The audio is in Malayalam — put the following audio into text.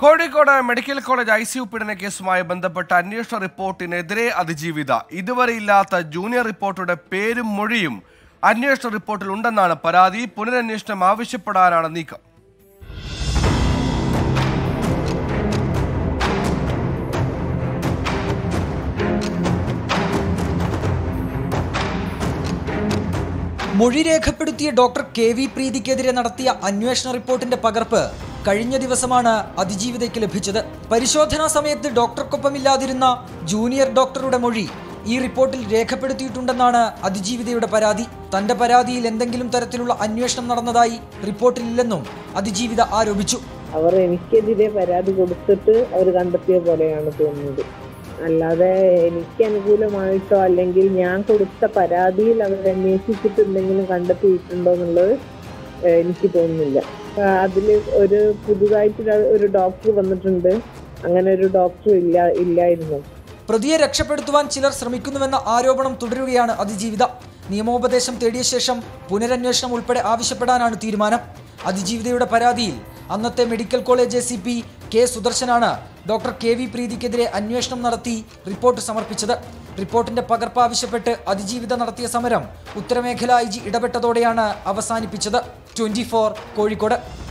Kozhikode medical college I C U പീഡന കേസുമായി ബന്ധപ്പെട്ട അന്വേഷണ റിപ്പോർട്ടിനെതിരെ അതിജീവിത ഇതുവരെ ഇല്ലാത്ത ജൂനിയർ റിപ്പോർട്ടറുടെ പേരും മൊഴിയും അന്വേഷണ റിപ്പോർട്ടിൽ ഉണ്ടെന്നാണ് പരാതി പുനരന്വേഷണം ആവശ്യപ്പെടാനാണ് നീക്കം മൊഴി രേഖപ്പെടുത്തിയ ഡോക്ടർ കെ വി പ്രീതിക്കെതിരെ നടത്തിയ അന്വേഷണ റിപ്പോർട്ടിന്റെ പകർപ്പ് കഴിഞ്ഞ ദിവസമാണ് അതിജീവിതയ്ക്ക് ലഭിച്ചത് പരിശോധനാ സമയത്ത് ഡോക്ടർക്കൊപ്പമില്ലാതിരുന്ന ജൂനിയർ ഡോക്ടറുടെ മൊഴി ഈ റിപ്പോർട്ടിൽ രേഖപ്പെടുത്തിയിട്ടുണ്ടെന്നാണ് അതിജീവിതയുടെ പരാതി തന്റെ പരാതിയിൽ എന്തെങ്കിലും തരത്തിലുള്ള അന്വേഷണം നടന്നതായി റിപ്പോർട്ടിലില്ലെന്നും അതിജീവിത ആരോപിച്ചു അവർ എനിക്കെതിരെ പരാതി കൊടുത്തിട്ട് അവർ കണ്ടെത്തിയ പോലെയാണ് തോന്നുന്നത് അല്ലാതെ എനിക്ക് അനുകൂലമായിട്ടോ അല്ലെങ്കിൽ ഞാൻ കൊടുത്ത പരാതിയിൽ അവർ അന്വേഷിച്ചിട്ട് എന്തെങ്കിലും കണ്ടെത്തിയിട്ടുണ്ടോ എന്നുള്ളത് ഏഹ്, എനിക്ക് തോന്നുന്നില്ല അതിൽ ഒരു പുതുതായിട്ട് ഒരു- ഒരു ഡോക്ടർ വന്നിട്ടുണ്ട് അങ്ങനെ ഒരു ഡോക്ടർ ഇല്ല ഇല്ലായിരുന്നു പ്രതിയെ രക്ഷപ്പെടുത്തുവാൻ ചിലർ ശ്രമിക്കുന്നുവെന്ന ആരോപണം തുടരുകയാണ് അതിജീവിത നിയമോപദേശം തേടിയ ശേഷം പുനരന്വേഷണം ഉൾപ്പെടെ ആവശ്യപ്പെടാനാണ് തീരുമാനം അതിജീവിതയുടെ പരാതിയിൽ അന്നത്തെ medical college A C P K സുദർശനാണ് ഡോക്ടർ കെ വി പ്രീതിക്കെതിരെ അന്വേഷണം നടത്തി റിപ്പോർട്ട് സമർപ്പിച്ചത് റിപ്പോർട്ടിന്റെ പകർപ്പ് ആവശ്യപ്പെട്ട് അതിജീവിത നടത്തിയ സമരം ഉത്തരമേഖല ഐ ജി ഇടപെട്ടതോടെയാണ് അവസാനിപ്പിച്ചത് ട്വന്റി കോഴിക്കോട്